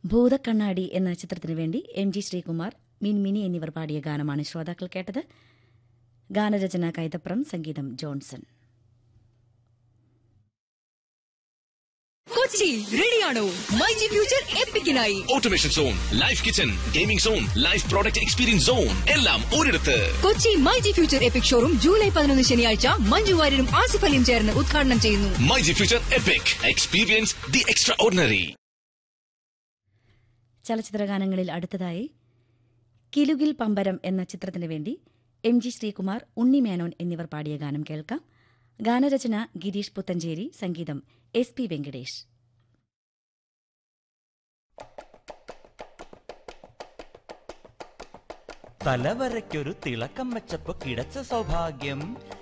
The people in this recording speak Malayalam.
ഭൂതക്കണ്ണാടി എന്ന ചിത്രത്തിനു വേണ്ടി എം ജി ശ്രീകുമാർ മിൻമിനി എന്നിവർ പാടിയ ഗാനമാണ് ശ്രോതാക്കൾ കേട്ടത് ഗാനരചന കൈതപ്രം സംഗീതം ജോൺസൺ കൊച്ചി റെഡിയാണോ മൈജി ഫ്യൂച്ചർ എപ്പിക്കിനായി automation zone life kitchen gaming zone life product experience zone എല്ലാം ഒരിടത്ത് Kochi myG future epic showroom July പതിനൊന്ന് ശനിയാഴ്ച മഞ്ജു വാര്യരും ആസിഫ് അലിയും ചേർന്ന് ഉദ്ഘാടനം ചെയ്യുന്നു myG future epic experience the extraordinary ചലച്ചിത്രഗാനങ്ങളിൽ അടുത്തതായി കിലുകിൽ പമ്പരം എന്ന ചിത്രത്തിനു വേണ്ടി എം ജി ശ്രീകുമാർ ഉണ്ണി മേനോൻ എന്നിവർ പാടിയ ഗാനം കേൾക്കാം ഗാനരചന ഗിരീഷ് പുത്തഞ്ചേരി സംഗീതം എസ് പി വെങ്കടേഷ് തലവരയ്ക്കൊരു തിളക്കം വെച്ചപ്പോ കിടച്ച സൗഭാഗ്യം